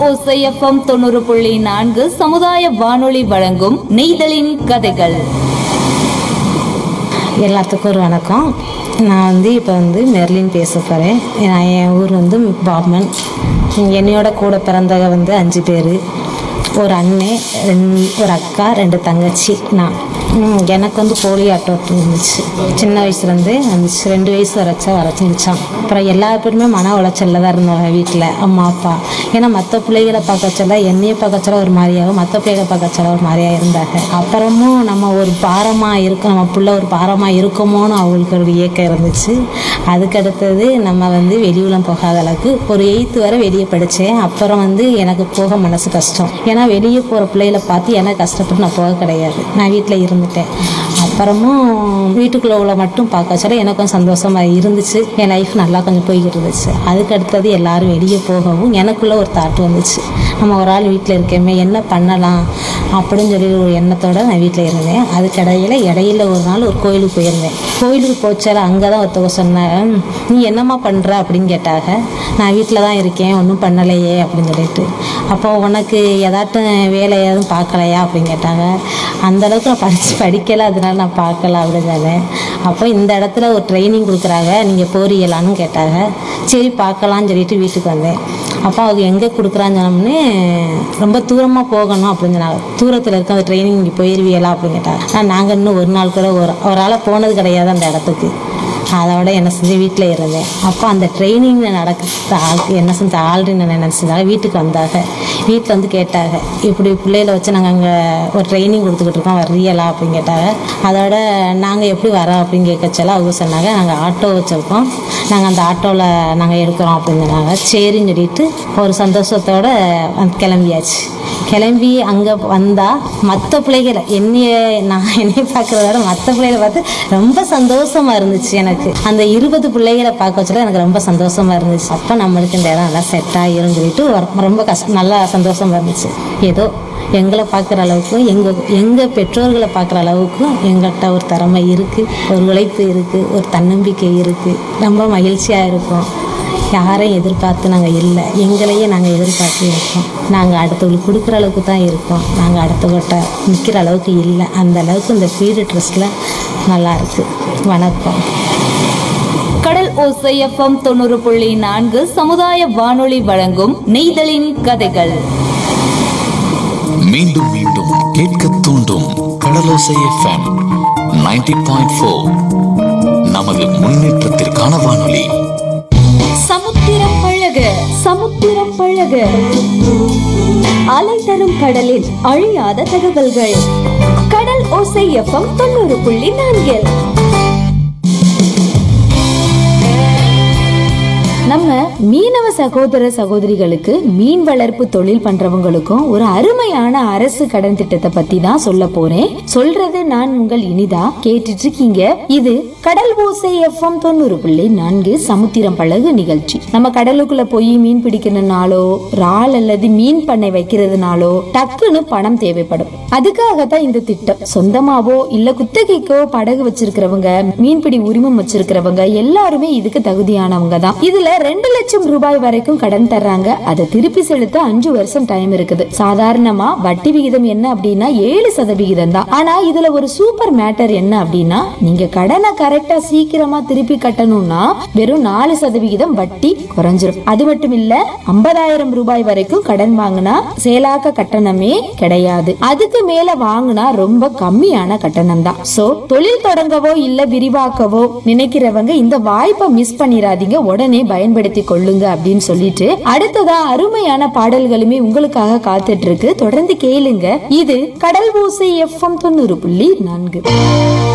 ஓசைஎஃப்எம் தொண்ணூறு புள்ளி நான்கு சமுதாய வானொலி வழங்கும் நெய்தலின் கதைகள் எல்லாத்துக்கும் ஒரு வணக்கம் நான் வந்து இப்போ வந்து மெர்லின் பேச போகிறேன் நான் என் ஊர் வந்து பாப்மன் என்னையோட கூட பிறந்தவங்க வந்து அஞ்சு பேர் ஒரு அண்ணன் ரெண்டு ஒரு அக்கா ரெண்டு தங்கச்சி நான் ம், எனக்கு வந்து போலியோ அட்டோட் இருந்துச்சு சின்ன வயசுலேருந்து வந்துச்சு ரெண்டு வயசு வரைச்சா வரைச்சிருச்சான் அப்புறம் எல்லா பேருமே மன உளைச்சலில் தான் இருந்தாங்க வீட்டில் அம்மா அப்பா ஏன்னா மற்ற பிள்ளைகளை பார்க்க சொல்ல என்னையை பார்க்க சொல்ல ஒரு மாதிரியாகவும் மற்ற பிள்ளைகளை பார்க்க சொல்ல ஒரு மாதிரியா இருந்தாங்க அப்புறமும் நம்ம ஒரு பாரமாக இருக்கும் நம்ம பிள்ளை ஒரு பாரமாக இருக்குமோன்னு அவங்களுக்கு ஒரு இயக்கம் இருந்துச்சு அதுக்கு அடுத்தது நம்ம வந்து வெளியுலம் போகாத அளவுக்கு ஒரு எயித்து வரை வெளியே படித்தேன் அப்புறம் வந்து எனக்கு போக மனசு கஷ்டம் ஏன்னா வெளியே போகிற பிள்ளைகளை பார்த்து எனக்கு கஷ்டப்பட்டு நான் போக கிடையாது நான் வீட்டில் இருந்துட்டேன் அப்புறமும் வீட்டுக்குள்ளே உள்ள மட்டும் பார்க்க சொல்ல எனக்கும் சந்தோஷமாக இருந்துச்சு என் லைஃப் நல்லா கொஞ்சம் போய்கிட்டு இருந்துச்சு அதுக்கு அடுத்தது எல்லாரும் வெளியே போகவும் எனக்குள்ள ஒரு தாட் வந்துச்சு நம்ம ஒரு ஆள் வீட்டில் இருக்கேமே என்ன பண்ணலாம் அப்படின்னு சொல்லி ஒரு எண்ணத்தோட நான் வீட்டில் இருந்தேன் அதுக்கு இடையில இடையில ஒரு நாள் ஒரு கோயிலுக்கு போயிருந்தேன் கோயிலுக்கு போச்சால அங்கே தான் ஒருத்தவங்க சொன்னேன் நீ என்னம்மா பண்ணுற அப்படின்னு கேட்டாங்க நான் வீட்டில் தான் இருக்கேன் ஒன்றும் பண்ணலையே அப்படின்னு சொல்லிட்டு அப்போ உனக்கு ஏதாட்டும் வேலை எதுவும் பார்க்கலையா அப்படின்னு கேட்டாங்க அந்த அளவுக்கு நான் படித்து படிக்கலை அதனால நான் பார்க்கல அப்படின்னு சொன்னேன் அப்போ இந்த இடத்துல ஒரு ட்ரைனிங் கொடுக்குறாங்க நீங்கள் போறீங்களான்னு கேட்டாங்க சரி பார்க்கலான்னு சொல்லிட்டு வீட்டுக்கு வந்தேன் அப்போ அவங்க எங்கே கொடுக்குறான்னு சொன்னோம்னே ரொம்ப தூரமாக போகணும் அப்படின்னு சொன்னாங்க தூரத்தில் இருக்க அந்த ட்ரைனிங் இங்கே போயிருவீங்களா அப்படின்னு கேட்டாங்க ஆனால் நாங்கள் இன்னும் ஒரு நாள் கூட ஒரு ஒரு ஆளாக போனது கிடையாது அந்த இடத்துக்கு அதோட என்ன செஞ்சு வீட்டில் இருந்தேன் அப்போ அந்த ட்ரைனிங் நடக்க ஆள் என்ன செஞ்ச ஆல்ரெடி நான் நினச்சதாக வீட்டுக்கு வந்தாங்க வீட்டில் வந்து கேட்டாங்க இப்படி பிள்ளைகளை வச்சு நாங்கள் அங்கே ஒரு ட்ரைனிங் கொடுத்துக்கிட்டு இருக்கோம் வர்றீங்களா அப்படின்னு கேட்டாங்க அதோட நாங்கள் எப்படி வரோம் அப்படின்னு கேட்கச்சல அவங்க சொன்னாங்க நாங்கள் ஆட்டோ வச்சுருக்கோம் நாங்கள் அந்த ஆட்டோவில் நாங்கள் எடுக்கிறோம் அப்படின்னு சொன்னாங்க சரின்னு சொல்லிட்டு ஒரு சந்தோஷத்தோட வந்து கிளம்பியாச்சு கிளம்பி அங்கே வந்தால் மற்ற பிள்ளைகளை என்னைய நான் என்னைய பார்க்குறத விட மற்ற பிள்ளைகளை பார்த்து ரொம்ப சந்தோஷமாக இருந்துச்சு எனக்கு அந்த இருபது பிள்ளைகளை பார்க்க வச்சல எனக்கு ரொம்ப சந்தோஷமாக இருந்துச்சு அப்போ நம்மளுக்கு இந்த இடம் நல்லா செட் ஆகிரும் சொல்லிட்டு ஒரு- ரொம்ப கஷ்ட நல்லா சந்தோஷமாக இருந்துச்சு ஏதோ எங்களை பார்க்குற அளவுக்கும் எங்கள் எங்கள் பெற்றோர்களை பார்க்குற அளவுக்கும் எங்கள்கிட்ட ஒரு திறமை இருக்குது ஒரு உழைப்பு இருக்குது ஒரு தன்னம்பிக்கை இருக்குது ரொம்ப மகிழ்ச்சியாக இருக்கும் யாரையும் எதிர்பார்த்து நாங்கள் இல்லை எங்களையே நாங்கள் எதிர்பார்த்து இருக்கோம் நாங்கள் அடுத்தவங்களுக்கு கொடுக்குற அளவுக்கு தான் இருக்கோம் நாங்கள் அடுத்தவங்கள்ட்ட நிற்கிற அளவுக்கு இல்லை அந்த அளவுக்கு இந்த பீரியட் ட்ரெஸ்ஸில் நல்லா இருக்கு வணக்கம் கடல் ஓசைஎஃப்எம் தொண்ணூறு புள்ளி நான்கு சமுதாய வானொலி வழங்கும் நெய்தலின் கதைகள் மீண்டும் மீண்டும் கேட்க தூண்டும் கடலோசை எஃப்எம் 90.4 பாயிண்ட் நமது முன்னேற்றத்திற்கான வானொலி சமுத்திரம் பழக சமுத்திரம் பழக அலை தரும் கடலின் அழியாத தகவல்கள் கடல் ஓசை எஃப்எம் தொண்ணூறு புள்ளி நான்கில் நம்ம மீனவ சகோதர சகோதரிகளுக்கு மீன் வளர்ப்பு தொழில் பண்றவங்களுக்கும் ஒரு அருமையான அரசு கடன் திட்டத்தை பத்தி தான் சொல்ல போறேன் சொல்றது நான் உங்கள் இனிதா கேட்டுட்டு இருக்கீங்க இது கடல் ஓசை எஃப்எம் தொண்ணூறு புள்ளி நான்கு சமுத்திரம் பழகு நிகழ்ச்சி நம்ம கடலுக்குள்ள போய் மீன் பிடிக்கணும்னாலோ இறால் அல்லது மீன் பண்ணை வைக்கிறதுனாலோ டக்குன்னு பணம் தேவைப்படும் அதுக்காகத்தான் இந்த திட்டம் சொந்தமாவோ இல்ல குத்தகைக்கோ படகு வச்சிருக்கிறவங்க மீன்பிடி உரிமம் வச்சிருக்கிறவங்க எல்லாருமே இதுக்கு தகுதியானவங்க தான் இதுல ரெண்டு லட்சம் ரூபாய் வரைக்கும் கடன் தர்றாங்க அதை திருப்பி செலுத்த அஞ்சு வருஷம் டைம் இருக்குது சாதாரணமா வட்டி விகிதம் என்ன அப்படின்னா ஏழு சதவிகிதம் தான் ஆனா இதுல ஒரு சூப்பர் மேட்டர் என்ன அப்படின்னா நீங்க கடனை கரெக்டா சீக்கிரமா திருப்பி கட்டணும்னா வெறும் நாலு சதவிகிதம் வட்டி குறைஞ்சிரும் அது மட்டும் இல்ல ஐம்பதாயிரம் ரூபாய் வரைக்கும் கடன் வாங்கினா செயலாக்க கட்டணமே கிடையாது அதுக்கு மேல வாங்கினா ரொம்ப கம்மியான கட்டணம் தான் சோ தொழில் தொடங்கவோ இல்ல விரிவாக்கவோ நினைக்கிறவங்க இந்த வாய்ப்பை மிஸ் பண்ணிடாதீங்க உடனே பயன்படுத்தி கொள்ளுங்க அப்படின்னு சொல்லிட்டு அடுத்ததா அருமையான பாடல்களுமே உங்களுக்காக காத்துட்டு இருக்கு தொடர்ந்து கேளுங்க இது கடல் ஓசை எஃப்எம் தொண்ணூறு புள்ளி நான்கு